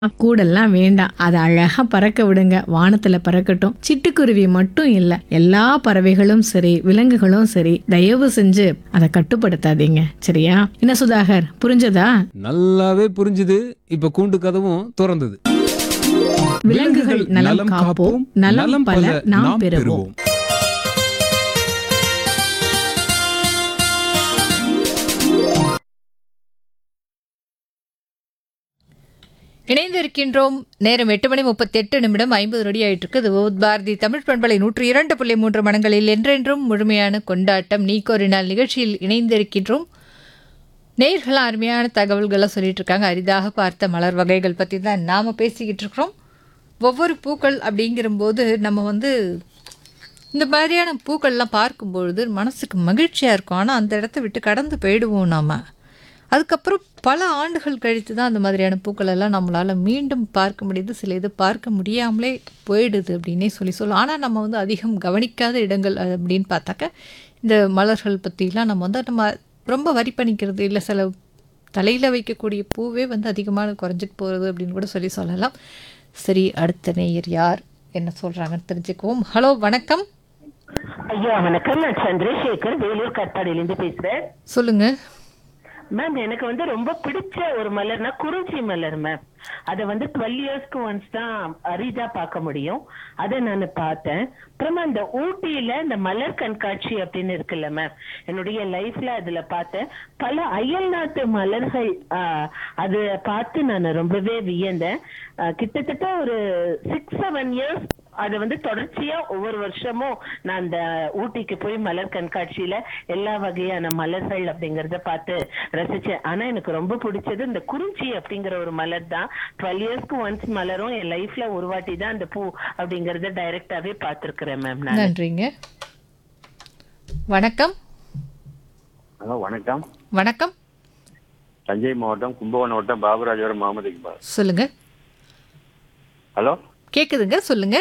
கூடெல்லாம் வேண்டாம் அதை அழகா பறக்க விடுங்க வானத்துல பறக்கட்டும் சிட்டுக்குருவி மட்டும் இல்ல எல்லா பறவைகளும் சரி விலங்குகளும் சரி தயவு செஞ்சு அதை கட்டுப்படுத்தாதீங்க சரியா என்ன சுதாகர் புரிஞ்சதா நல்லாவே புரிஞ்சுது இப்ப கூண்டு கதவும் திறந்தது விலங்குகள் நலம் காப்போம் நலம் பல நாம் பெறுவோம் இணைந்திருக்கின்றோம் நேரம் எட்டு மணி முப்பத்தெட்டு நிமிடம் ஐம்பது நொடி ஆயிட்டு இருக்கு இது ஓத் பாரதி தமிழ் பண்பலை நூற்றி இரண்டு புள்ளி மூன்று மணங்களில் என்றென்றும் முழுமையான கொண்டாட்டம் நீக்கோரி நாள் நிகழ்ச்சியில் இணைந்திருக்கின்றோம் நேர்கள் அருமையான தகவல்களை சொல்லிட்டு இருக்காங்க அரிதாக பார்த்த மலர் வகைகள் பற்றி தான் நாம் பேசிக்கிட்டு இருக்கிறோம் ஒவ்வொரு பூக்கள் அப்படிங்கிறபோது நம்ம வந்து இந்த மாதிரியான பூக்கள்லாம் பார்க்கும்பொழுது மனசுக்கு மகிழ்ச்சியாக இருக்கும் ஆனால் அந்த இடத்த விட்டு கடந்து போயிடுவோம் நாம் அதுக்கப்புறம் பல ஆண்டுகள் கழித்து தான் அந்த மாதிரியான பூக்கள் எல்லாம் நம்மளால் மீண்டும் பார்க்க முடியுது சில இது பார்க்க முடியாமலே போயிடுது அப்படின்னே சொல்லி சொல்லலாம் ஆனால் நம்ம வந்து அதிகம் கவனிக்காத இடங்கள் அது அப்படின்னு பார்த்தாக்க இந்த மலர்கள் பற்றிலாம் நம்ம வந்து நம்ம ரொம்ப வரி பண்ணிக்கிறது இல்லை சில தலையில் வைக்கக்கூடிய பூவே வந்து அதிகமாக குறைஞ்சிட்டு போகிறது அப்படின்னு கூட சொல்லி சொல்லலாம் சரி அடுத்த நேயர் யார் என்ன சொல்கிறாங்கன்னு தெரிஞ்சுக்குவோம் ஹலோ வணக்கம் ஐயா வணக்கம் நான் சந்திரசேகர் வேலூர் கட்பாடியிலேருந்து பேசுறேன் சொல்லுங்கள் மேம் எனக்கு வந்து ரொம்ப பிடிச்ச ஒரு மலர்னா குறிஞ்சி மலர் மேம் அதை வந்து டுவெல் இயர்ஸ்க்கு ஒன்ஸ் தான் அரிதா பார்க்க முடியும் அதை நான் பார்த்தேன் அப்புறமா இந்த ஊட்டியில இந்த மலர் கண்காட்சி அப்படின்னு இருக்குல்ல மேம் என்னுடைய லைஃப்ல அதுல பார்த்தேன் பல அயல்நாட்டு மலர்கள் ஆஹ், அது பார்த்து நான் ரொம்பவே வியந்தேன் ஆஹ், கிட்டத்தட்ட ஒரு சிக்ஸ் செவன் இயர்ஸ் அது வந்து தொடர்ச்சியா ஒவ்வொரு வருஷமும் நான் அந்த ஊட்டிக்கு போய் மலர் கண்காட்சியில எல்லா வகையான மலர்கள் அப்படிங்கறத பார்த்து ரசிச்சேன் ஆனா எனக்கு ரொம்ப பிடிச்சது இந்த குறிஞ்சி அப்படிங்கிற ஒரு மலர் தான் டுவெல் இயர்ஸ்க்கு ஒன்ஸ் மலரும் என் லைஃப்ல ஒரு வாட்டி தான் அந்த பூ அப்படிங்கறத டைரக்டாவே பார்த்திருக்கிறேன் மேம் நான் நன்றிங்க வணக்கம் ஹலோ வணக்கம் வணக்கம் தஞ்சை மாவட்டம் கும்பகோணம் மாவட்டம் பாபுராஜபுரம் முகமது இக்பால் சொல்லுங்க ஹலோ கேக்குதுங்க சொல்லுங்க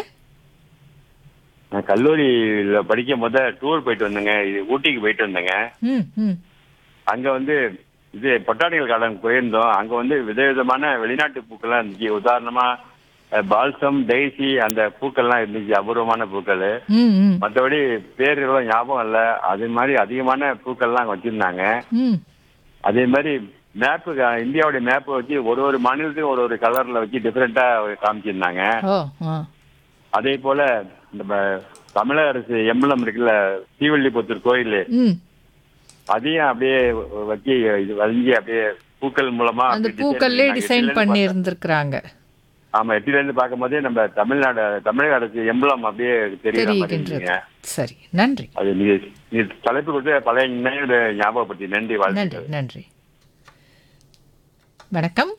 நான் கல்லூரியில் படிக்கும் போது டூர் போயிட்டு வந்தேங்க இது ஊட்டிக்கு போயிட்டு வந்தேங்க ம் ம் அங்க வந்து இது பொட்டானிக்கல் கார்டன் போயிருந்தோம் அங்க வந்து விதவிதமான வெளிநாட்டு பூக்கள்லாம் இருந்துச்சு உதாரணமா அஹ், பால்சம் டெய்சி அந்த பூக்கள்லாம் இருந்துச்சு அபூர்வமான பூக்கள் ம் ம் மற்றபடி பேர்கள்லாம் ஞாபகம் இல்லை அது மாதிரி அதிகமான பூக்கள்லாம் அங்க வச்சிருந்தாங்க ம் அதே மாதிரி மேப்பு இந்தியாவுடைய மேப்பை வச்சு ஒரு ஒரு மாநிலத்தையும் ஒரு ஒரு கலர்ல வச்சு டிஃப்ரெண்டா காமிச்சிருந்தாங்க ஓ ஆ அதே போல நம்ம தமிழக அரசு எம்பளம் இருக்குல்ல ஸ்ரீவல்லிபுத்தூர் கோயில் ம் அதையும் அப்படியே வச்சு இது வரைஞ்சி அப்படியே பூக்கள் மூலமா அந்த அப்படியே பூக்கள்லே design டிசைன் பண்ணி பண்ணி பார்த்தேன். இருந்திருக்கிறாங்க ஆமா எட்டில இருந்து பார்க்கும் போதே நம்ம தமிழ்நாடு தமிழக அரசு எம்பளம் அப்படியே தெரியுற மாதிரி தெரிகின்றது இருந்துங்க சரி நன்றி அது நீங்க நீ தலைப்பு கொடுத்து பழைய நினைவு ஞாபகப்படுத்தி நன்றி நன்றி வாழ்த்துக்கள் நன்றி வணக்கம்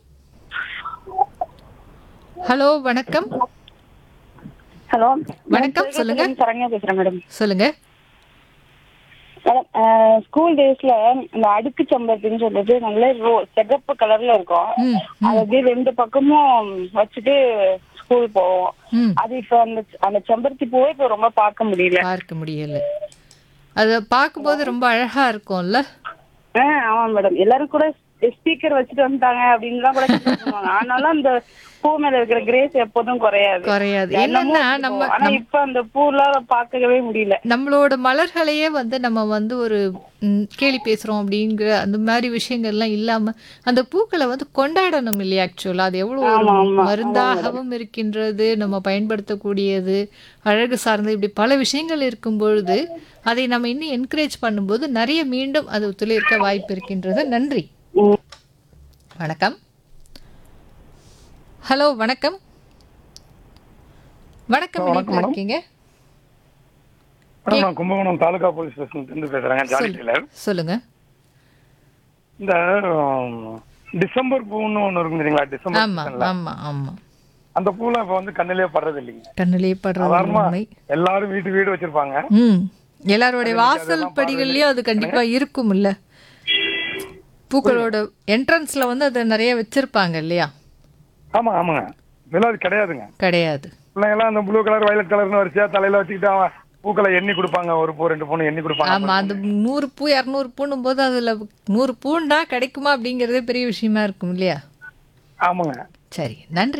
ஹலோ வணக்கம் ஹலோ வணக்கம், சொல்லுங்க. சரண்யா பேசுறேன் மேடம் சொல்லுங்க மேடம் ஸ்கூல் டேஸ்ல இந்த அடுக்கு செம்பருத்தின்னு சொல்லிட்டு நல்ல ரோ சிகப்பு கலர்ல இருக்கும் ம் அது அப்படியே ரெண்டு பக்கமும் வச்சுட்டு ஸ்கூல் போவோம் ம் அது இப்ப அந்த அந்த செம்பருத்தி பூவே இப்ப ரொம்ப பார்க்க முடியல பார்க்க முடியல அதை பார்க்கும்போது ரொம்ப அழகா இருக்கும்ல ஆ ஆமா மேடம் எல்லாரும் கூட ஸ்பீக்கர் வச்சுட்டு வந்துட்டாங்க அப்படின்லாம் கூட கிண்டல் பண்ணுவாங்க ஆனாலும் அந்த பூ மேல இருக்கிற கிரேஸ் எப்போதும் குறையாது குறையாது என்னமோ என்னன்னா நம்ம வச்சுக்குவோம். ஆனா இப்ப அந்த பூலாம் பார்க்கவே முடியல நம்மளோட மலர்களையே வந்து நம்ம வந்து ஒரு ம், கேலி பேசுறோம் அப்படிங்கிற அந்த மாதிரி விஷயங்கள்லாம் இல்லாம அந்த பூக்களை வந்து கொண்டாடணும் இல்லையா ஆக்சுவலா அது எவ்வளவு ஒரு ஆமா, ஆமா, மருந்தாகவும் இருக்கின்றது நம்ம பயன்படுத்தக்கூடியது அழகு சார்ந்த இப்படி பல விஷயங்கள் இருக்கும் பொழுது அதை நம்ம இன்னும் என்கரேஜ் பண்ணும்போது நிறைய மீண்டும் அது ஒத்துழைக்க வாய்ப்பு இருக்கின்றது நன்றி வணக்கம் ஹலோ வணக்கம் வணக்கம் இணைப்பில் இருக்கீங்க மேடம் நான் கும்பகோணம் தாலுகா போலீஸ் ஸ்டேஷன்ல இருந்து பேசுறேங்க ஜாலி சொல்லு- டெய்லர் சொல்லுங்க இந்த ஆம், டிசம்பர் பூன்னு ஒண்ணு இருக்கும் தெரியுங்களா டிசம்பர் ஆமா seasonல. ஆமா ஆமா அந்த பூலாம் இப்ப வந்து கண்ணிலே படுறது இல்லைங்க கண்ணிலே படுறது சாதாரணமா உண்மை எல்லாரும் வீட்டு வீடு வச்சிருப்பாங்க ம் எல்லாருடைய வாசல் படிகள்லயும் அது கண்டிப்பா இருக்கும் இல்ல பூக்களோட என்ட்ரன்ஸ்ல வந்து அது நிறைய வச்சிருப்பாங்க இல்லையா ஆமா ஆமாங்க இதெல்லாம் அது கிடையாதுங்க கிடையாது பிள்ளைங்க எல்லாம் அந்த ப்ளூ கலர் வயலட் கலர்னு வரிசையா தலையில வச்சுக்கிட்டு அவன் பூக்களை எண்ணி கொடுப்பாங்க ஒரு பூ ரெண்டு பூன்னு எண்ணி கொடுப்பாங்க ஆமா அந்த நூறு பூ இரநூறு பூன்னும் போது அதுல நூறு பூண்டா கிடைக்குமா அப்படிங்கறதே பெரிய விஷயமா இருக்கும் இல்லையா ஆமாங்க சரி நன்றி